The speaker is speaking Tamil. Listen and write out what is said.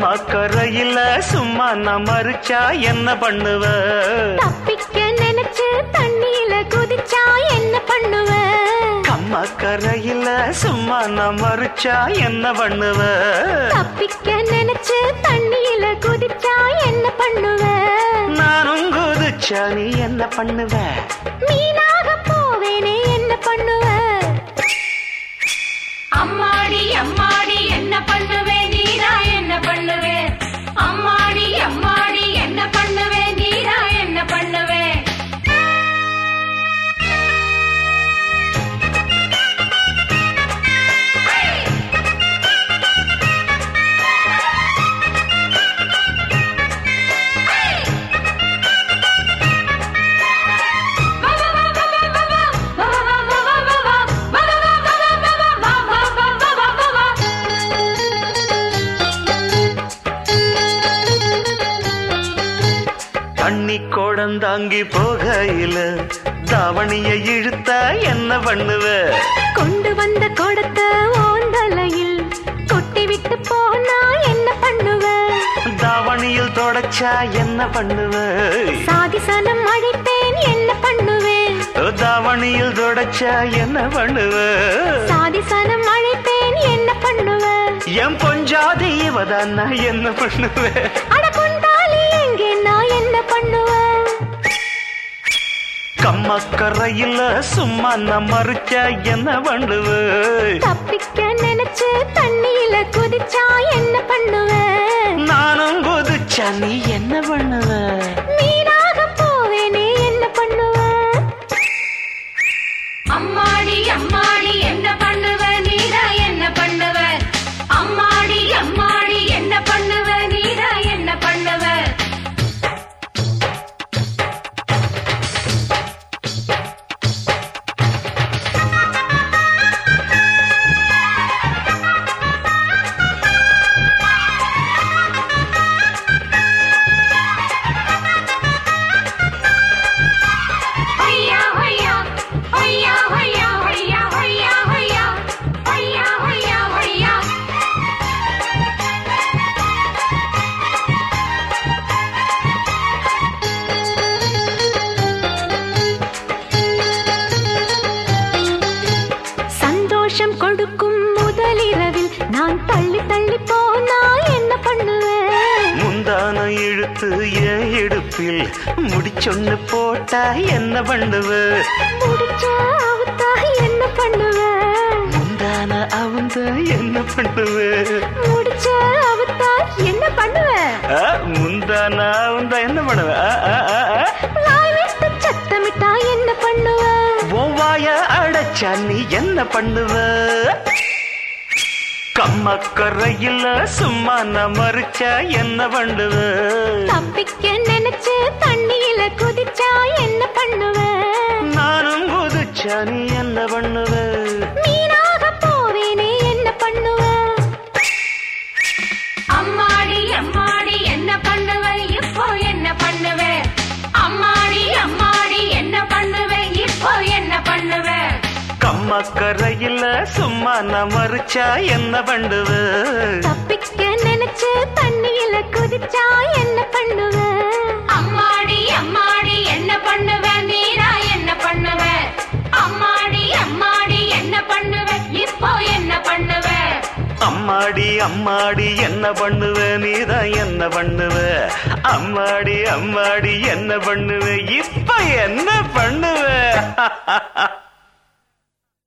கம்மா கரையில சும்மா நான் மறிச்சா என்ன பண்ணுவ தப்பிக்க நினைச்சு தண்ணியில குதிச்சா என்ன பண்ணுவ கம்மா கரையில சும்மா நான் மறிச்சா என்ன பண்ணுவ தப்பிக்க நினைச்சு தண்ணியில குதிச்சா என்ன பண்ணுவ நானும் குதிச்சா நீ என்ன பண்ணுவ மீனாக போவேனே என்ன பண்ணுவ அம்மாடி அம்மாடி என்ன பண்ணுவே நீரா என்ன பண்ணுவே அம்மாடி அம்மாடி என்ன பண்ணுவே நீரா என்ன பண்ணுவே தண்ணி கோடந்தாங்கி போகையில தாவணிய இழுத்தா என்ன பண்ணுவ கொண்டு வந்த கொடுத்த ஓந்தலையில் கொட்டி விட்டு போனா என்ன பண்ணுவ தாவணியில் தொடச்சா என்ன பண்ணுவ சாதிசனம் அழைப்பேன் என்ன பண்ணுவேன் தாவணியில் தொடச்சா என்ன பண்ணுவ சாதிசனம் அழைப்பேன் என்ன பண்ணுவ என் பொஞ்சாதி இவதான் நான் என்ன பண்ணுவேன் அட கொண்டாலி எங்கே நான் என்ன பண்ணுவேன் கம்மக்கரையில சும்மா நான் மறிச்சா என்ன பண்ணுவேன் தப்பிக்க நினைச்சு தண்ணியில குதிச்சா என்ன பண்ணுவேன் நானும் குதிச்சா நீ என்ன பண்ணுவ மீனாக போவேனே என்ன பண்ணுவேன் அம்மாடி அம்மாடி என்ன பண்ணுவ நீரா என்ன பண்ணுவ அம்மாடி அம்மாடி என்ன பண்ணுவ நீரா என்ன பண்ணுவ ஹொய்யா ஹொய்யா ஹொய்யா ஹொய்யா ஹொய்யா ஹொய்யா ஹொய்யா ஹொய்யா ஹொய்யா ஹொய்யா சந்தோஷம் கொடுக்கும் முதலிரவில் நான் தள்ளி தள்ளி போனா என்ன பண்ணுவேன் முந்தான இழுத்து என் இடுப்பில் முடிச்சொன்னு போட்டா என்ன பண்ணுவ முடிச்ச அவுத்தா என்ன பண்ணுவேன் முந்தான அவுந்த என்ன பண்ணுவ முடிச்ச அவுத்தா என்ன பண்ணுவேன் ஆ, முந்தான அவுந்த என்ன பண்ணுவ ஆ, ஆ, ஆ, ஆ. வாய் விட்டு சத்தமிட்டா என்ன பண்ணுவேன் உன் வாய அடைச்சா நீ என்ன பண்ணுவ கம்மக்கரையில சும்மா நான் மறிச்சா என்ன பண்ணுவ தப்பிக்க நினைச்சு தண்ணியில குதிச்சா என்ன பண்ணுவேன் நானும் குதிச்சா நீ என்ன பண்ணுவ மீனாக போவேனே என்ன பண்ணுவேன் அம்மாடி அம்மாடி என்ன பண்ணுவ இப்போ என்ன பண்ணுவ அம்மாடி அம்மாடி என்ன பண்ணுவ இப்போ என்ன பண்ணுவ கம்மக்கரையில சும்மா நான் மறிச்சா என்ன பண்ணுவ தப்பிக்க நினைச்சு தண்ணியில குதிச்சா என்ன பண்ணுவேன் அம்மாடி அம்மாடி என்ன பண்ணுவ நீரா என்ன பண்ணுவ அம்மாடி அம்மாடி என்ன பண்ணுவ இப்போ என்ன பண்ணுவ அம்மாடி அம்மாடி என்ன பண்ணுவ நீதான் என்ன பண்ணுவ அம்மாடி அம்மாடி என்ன பண்ணுவ இப்ப என்ன பண்ணுவ